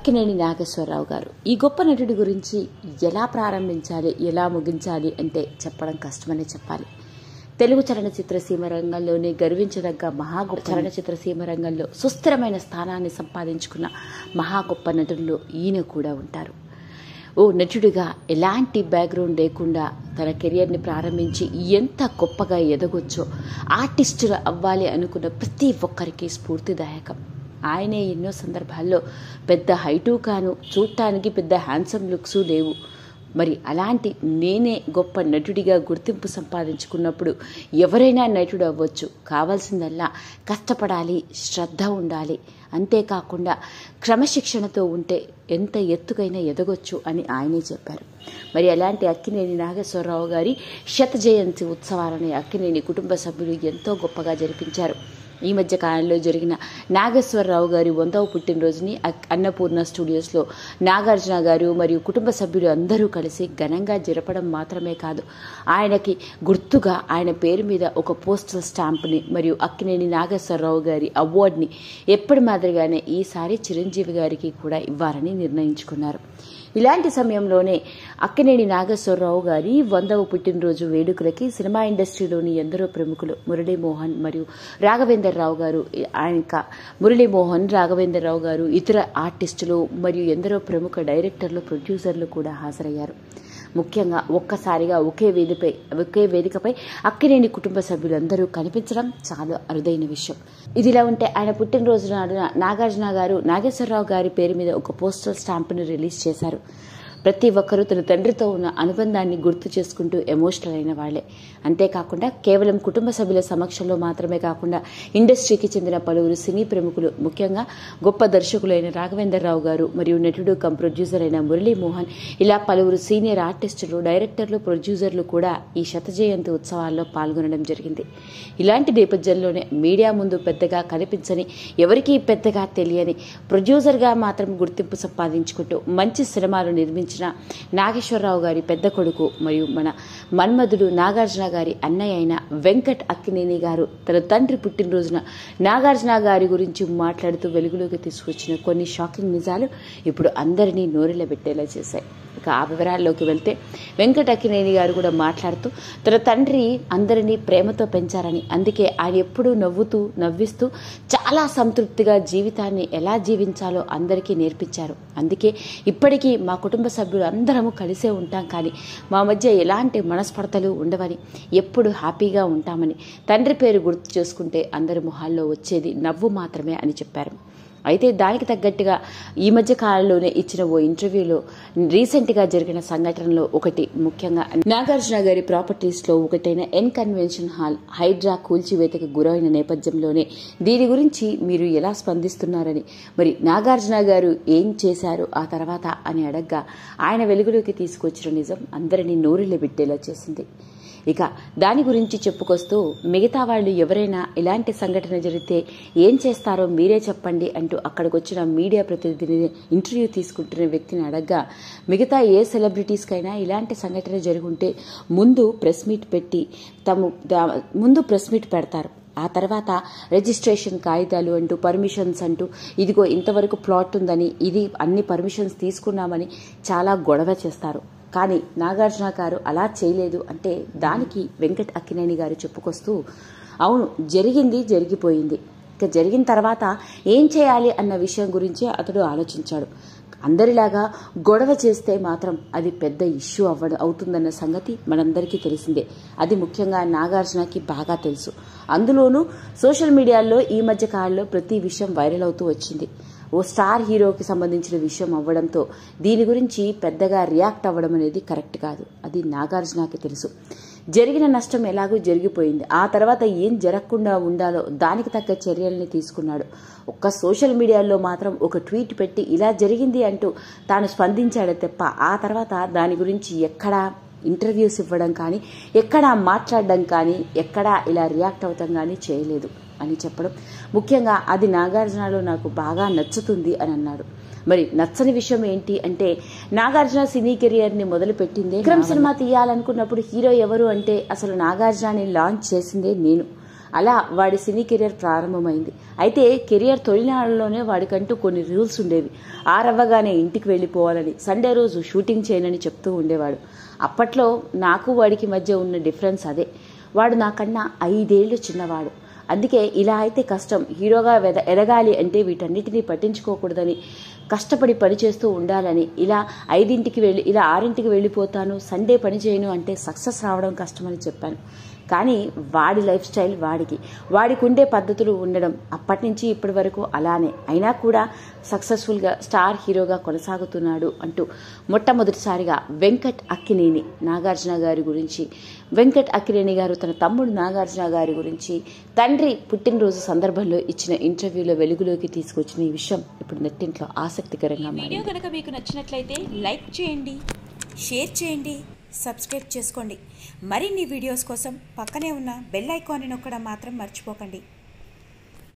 అక్కినేని నాగేశ్వరరావు గారు ఈ గొప్ప నటుడి గురించి ఎలా ప్రారంభించాలి ఎలా ముగించాలి అంటే చెప్పడం కష్టమనే చెప్పాలి తెలుగు చలనచిత్ర సీమ రంగంలోనే గర్వించదగ్గ మహా గొప్ప చలనచిత్ర సీమ రంగంలో సుస్థిరమైన స్థానాన్ని సంపాదించుకున్న మహా గొప్ప నటుల్లో ఈయన కూడా ఉంటారు ఓ నటుడిగా ఎలాంటి బ్యాక్గ్రౌండ్ లేకుండా తన కెరియర్ని ప్రారంభించి ఎంత గొప్పగా ఎదగొచ్చో ఆర్టిస్టులు అవ్వాలి అనుకున్న ప్రతి ఒక్కరికి స్ఫూర్తిదాయకం ఆయనే ఎన్నో సందర్భాల్లో పెద్ద హైటు కాను చూడటానికి పెద్ద హ్యాండ్సమ్ లుక్స్ లేవు మరి అలాంటి నేనే గొప్ప నటుడిగా గుర్తింపు సంపాదించుకున్నప్పుడు ఎవరైనా నటుడు అవ్వచ్చు కావాల్సిందల్లా కష్టపడాలి శ్రద్ధ ఉండాలి అంతేకాకుండా క్రమశిక్షణతో ఉంటే ఎంత ఎత్తుకైనా ఎదగొచ్చు అని ఆయనే చెప్పారు మరి అలాంటి అక్కినేని నాగేశ్వరరావు గారి శత జయంతి ఉత్సవాలని అక్కినేని కుటుంబ సభ్యులు ఎంతో గొప్పగా జరిపించారు ఈ మధ్య కాలంలో జరిగిన నాగేశ్వరరావు గారి వందవ పుట్టినరోజుని అక్- అన్నపూర్ణ స్టూడియోస్లో నాగార్జున గారు మరియు కుటుంబ సభ్యులు అందరూ కలిసి ఘనంగా జరపడం మాత్రమే కాదు ఆయనకి గుర్తుగా ఆయన పేరు మీద ఒక పోస్టల్ స్టాంప్ని మరియు అక్కినేని నాగేశ్వరరావు గారి అవార్డుని ఎప్పటి మాదిరిగానే ఈసారి చిరంజీవి గారికి కూడా ఇవ్వాలని నిర్ణయించుకున్నారు ఇలాంటి సమయంలోనే అక్కినేని నాగేశ్వరరావు గారి వందవ పుట్టినరోజు వేడుకలకి సినిమా ఇండస్ట్రీలోని ఎందరో ప్రముఖులు మురళీమోహన్ మరియు రాఘవేందర్ రావు గారు ఆయన మురళీమోహన్ రాఘవేందర్ రావు గారు ఇతర ఆర్టిస్టులు మరియు ఎందరో ప్రముఖ డైరెక్టర్లు ప్రొడ్యూసర్లు కూడా హాజరయ్యారు ముఖ్యంగా ఒక్కసారిగా ఒకే వేదికపై ఒకే వేదికపై అక్కినేని కుటుంబ సభ్యులందరూ కనిపించడం చాలా అరుదైన విషయం ఇదిలా ఉంటే ఆయన పుట్టినరోజు నాడున నాగార్జున గారు నాగేశ్వరరావు గారి పేరు మీద ఒక పోస్టల్ స్టాంపును రిలీజ్ చేశారు ప్రతి ఒక్కరూ తన తండ్రితో ఉన్న అనుబంధాన్ని గుర్తు చేసుకుంటూ ఎమోషనల్ అయిన వాళ్లే అంతేకాకుండా కేవలం కుటుంబ సభ్యుల సమక్షంలో మాత్రమే కాకుండా ఇండస్ట్రీకి చెందిన పలువురు సినీ ప్రముఖులు ముఖ్యంగా గొప్ప దర్శకులైన రాఘవేంద్రరావు గారు మరియు నటుడు కం ప్రొడ్యూసర్ అయిన మురళీమోహన్ ఇలా పలువురు సీనియర్ ఆర్టిస్టులు డైరెక్టర్లు ప్రొడ్యూసర్లు కూడా ఈ శత జయంతి ఉత్సవాల్లో పాల్గొనడం జరిగింది ఇలాంటి నేపథ్యంలోనే మీడియా ముందు పెద్దగా కనిపించని ఎవరికీ పెద్దగా తెలియని ప్రొడ్యూసర్గా మాత్రం గుర్తింపు సంపాదించుకుంటూ మంచి సినిమాలు నిర్మించిన నాగేశ్వరరావు గారి పెద్ద కొడుకు మరియు మన మన్మధుడు నాగార్జున గారి అన్నయ్య అయిన వెంకట్ అక్కినేని గారు తన తండ్రి పుట్టినరోజున నాగార్జున గారి గురించి మాట్లాడుతూ వెలుగులోకి తీసుకొచ్చిన కొన్ని షాకింగ్ నిజాలు ఇప్పుడు అందరినీ నోరెళ్ళబెట్టేలా చేశాయి ఇక ఆ వివరాల్లోకి వెళ్తే వెంకట అక్కినేని గారు కూడా మాట్లాడుతూ తన తండ్రి అందరినీ ప్రేమతో పెంచారని అందుకే ఆయన ఎప్పుడూ నవ్వుతూ నవ్విస్తూ చాలా సంతృప్తిగా జీవితాన్ని ఎలా జీవించాలో అందరికీ నేర్పించారు అందుకే ఇప్పటికీ మా కుటుంబ సభ్యులు అందరము కలిసే ఉంటాం కానీ మా మధ్య ఎలాంటి మనస్పర్ధలు ఉండవని ఎప్పుడు హ్యాపీగా ఉంటామని తండ్రి పేరు గుర్తు చేసుకుంటే అందరి మొహాల్లో వచ్చేది నవ్వు మాత్రమే అని చెప్పారు అయితే దానికి తగ్గట్టుగా ఈ మధ్య కాలంలోనే ఇచ్చిన ఓ ఇంటర్వ్యూలో రీసెంట్గా జరిగిన సంఘటనలో ఒకటి ముఖ్యంగా నాగార్జున గారి ప్రాపర్టీస్లో ఒకటైన ఎన్ కన్వెన్షన్ హాల్ హైడ్రా కూల్చివేతకు గురైన నేపథ్యంలోనే దీని గురించి మీరు ఎలా స్పందిస్తున్నారని మరి నాగార్జున గారు ఏం చేశారు ఆ తర్వాత అని అడగ్గా ఆయన వెలుగులోకి తీసుకొచ్చిన నిజం అందరినీ నోరిలో పెట్టేలా చేసింది ఇక దాని గురించి చెప్పుకొస్తూ మిగతా వాళ్ళు ఎవరైనా ఇలాంటి సంఘటన జరిగితే ఏం చేస్తారో మీరే చెప్పండి అంటూ అక్కడికి వచ్చిన మీడియా ప్రతినిధిని ఇంటర్వ్యూ తీసుకుంటున్న వ్యక్తిని అడగ్గా మిగతా ఏ సెలబ్రిటీస్కైనా ఇలాంటి సంఘటన జరుగుంటే ముందు ప్రెస్ మీట్ పెట్టి తమ దా- ముందు ప్రెస్ మీట్ పెడతారు ఆ తర్వాత రిజిస్ట్రేషన్ కాగితాలు అంటూ పర్మిషన్స్ అంటూ ఇదిగో ఇంతవరకు ప్లాట్ ఉందని ఇది అన్ని పర్మిషన్స్ తీసుకున్నామని చాలా గొడవ చేస్తారు కానీ నాగార్జున గారు అలా చేయలేదు అంటే దానికి వెంకట్ అక్కినేని గారు చెప్పుకొస్తూ అవును జరిగింది జరిగిపోయింది ఇక జరిగిన తర్వాత ఏం చేయాలి అన్న విషయం గురించి అతడు ఆలోచించాడు అందరిలాగా గొడవ చేస్తే మాత్రం అది పెద్ద ఇష్యూ అవ్వడం అవుతుందన్న సంగతి మనందరికీ తెలిసిందే అది ముఖ్యంగా నాగార్జునకి బాగా తెలుసు అందులోనూ సోషల్ మీడియాలో ఈ మధ్య కాలంలో ప్రతి విషయం వైరల్ అవుతూ వచ్చింది ఓ స్టార్ హీరోకి సంబంధించిన విషయం అవ్వడంతో దీని గురించి పెద్దగా రియాక్ట్ అవ్వడం అనేది కరెక్ట్ కాదు అది నాగార్జునకి తెలుసు జరిగిన నష్టం ఎలాగో జరిగిపోయింది ఆ తర్వాత ఏం జరగకుండా ఉండాలో దానికి తగ్గ చర్యల్ని తీసుకున్నాడు ఒక్క సోషల్ మీడియాలో మాత్రం ఒక ట్వీట్ పెట్టి ఇలా జరిగింది అంటూ తాను స్పందించాడే తప్ప ఆ తర్వాత దాని గురించి ఎక్కడా ఇంటర్వ్యూస్ ఇవ్వడం కానీ ఎక్కడా మాట్లాడడం కానీ ఎక్కడా ఇలా రియాక్ట్ అవ్వడం కానీ చేయలేదు అని చెప్పడం ముఖ్యంగా అది నాగార్జునలో నాకు బాగా నచ్చుతుంది అని అన్నాడు మరి నచ్చని విషయం ఏంటి అంటే నాగార్జున సినీ కెరియర్ ని మొదలు పెట్టిందే విక్రమ్ సినిమా తీయాలనుకున్నప్పుడు హీరో ఎవరు అంటే అసలు నాగార్జునని లాంచ్ చేసిందే నేను అలా వాడి సినీ కెరియర్ ప్రారంభమైంది అయితే కెరియర్ తొలినాళ్ళలోనే వాడికంటూ కొన్ని రూల్స్ ఉండేవి ఆరవ్వగానే ఇంటికి వెళ్ళిపోవాలని సండే రోజు షూటింగ్ చేయనని చెప్తూ ఉండేవాడు అప్పట్లో నాకు వాడికి మధ్య ఉన్న డిఫరెన్స్ అదే వాడు నాకన్నా ఐదేళ్లు చిన్నవాడు అందుకే ఇలా అయితే కష్టం హీరోగా వెద ఎదగాలి అంటే వీటన్నిటినీ పట్టించుకోకూడదని కష్టపడి పని చేస్తూ ఉండాలని ఇలా ఐదింటికి వెళ్ళి ఇలా ఆరింటికి వెళ్ళిపోతాను సండే పని చేయను అంటే సక్సెస్ రావడం కష్టమని చెప్పాను కానీ వాడి లైఫ్ స్టైల్ వాడికి వాడికి ఉండే పద్ధతులు ఉండడం అప్పటి నుంచి ఇప్పటి వరకు అలానే అయినా కూడా సక్సెస్ఫుల్గా స్టార్ హీరోగా కొనసాగుతున్నాడు అంటూ మొట్టమొదటిసారిగా వెంకట్ అక్కినేని నాగార్జున గారి గురించి వెంకట్ అక్కినేని గారు తన తమ్ముడు నాగార్జున గారి గురించి తండ్రి పుట్టినరోజు సందర్భంలో ఇచ్చిన ఇంటర్వ్యూలో వెలుగులోకి తీసుకొచ్చిన ఈ విషయం ఇప్పుడు నెట్టింట్లో ఆసక్తికరంగా మారింది వీడియో కనుక మీకు నచ్చినట్లయితే లైక్ చేయండి షేర్ చేయండి సబ్స్క్రైబ్ చేసుకోండి మరిన్ని వీడియోస్ కోసం పక్కనే ఉన్న బెల్ ఐకాన్ని నొక్కడం మాత్రం మర్చిపోకండి